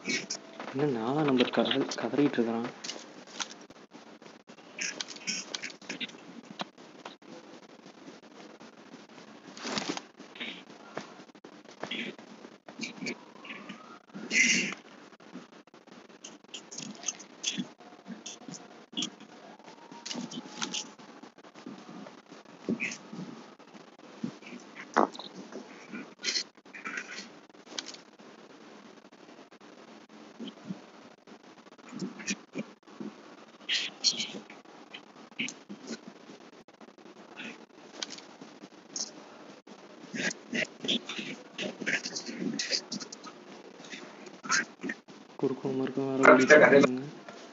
என்ன நாலாம் நம்பர் கதறி கதறிட்டு இருக்கிறான் குறுக்கும் மறுக்கும் வேற ஓடிட்டு இருக்காங்க.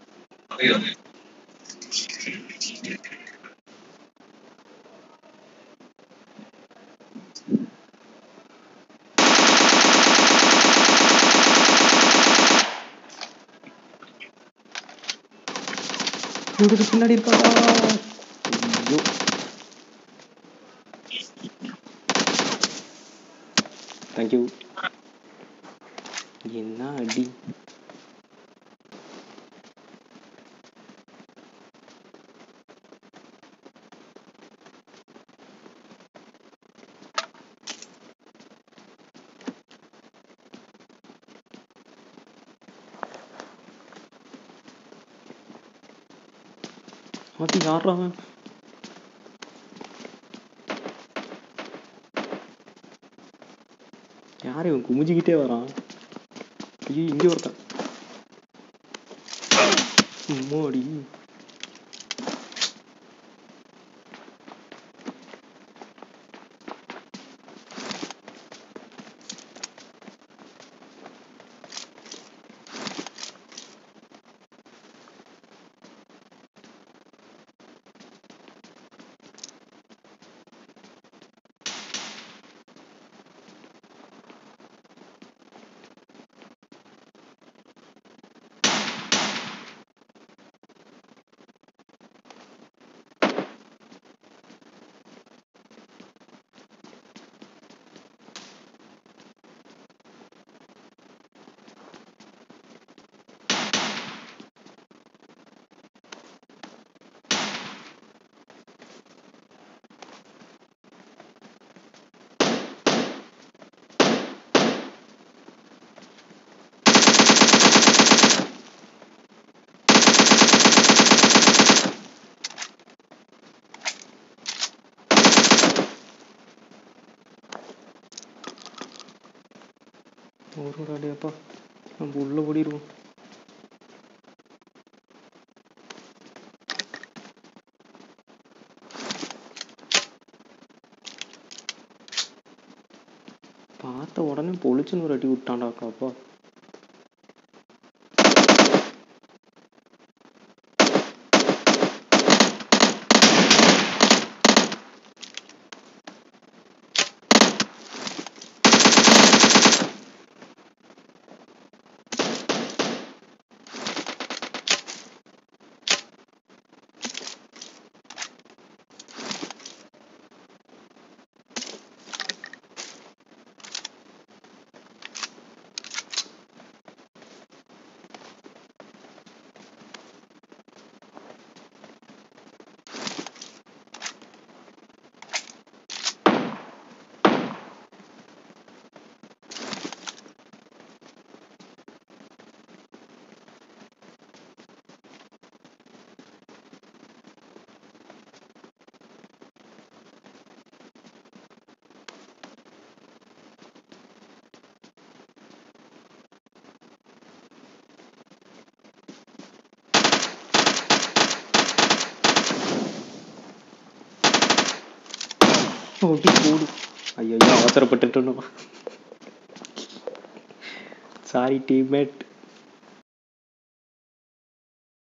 இவருக்கு பின்னாடி இருக்காடா ஐயோ தேங்க்யூ என்ன அடி அது யாரா அவன் யார் இவன் குமிஞ்சிக்கிட்டே வரான் ஐயோ இங்க ஒருத்தன் அம்மாடி ஒரு அடையப்பா நம்ம உள்ள ஓடிடுவோம் பார்த்த உடனே பொழிச்சுன்னு ஒரு அடி விட்டான்டாக்காப்பா ஓடி போடு ஐயோ அவசரப்பட்டுட்டோம் சாரி டீம்மேட்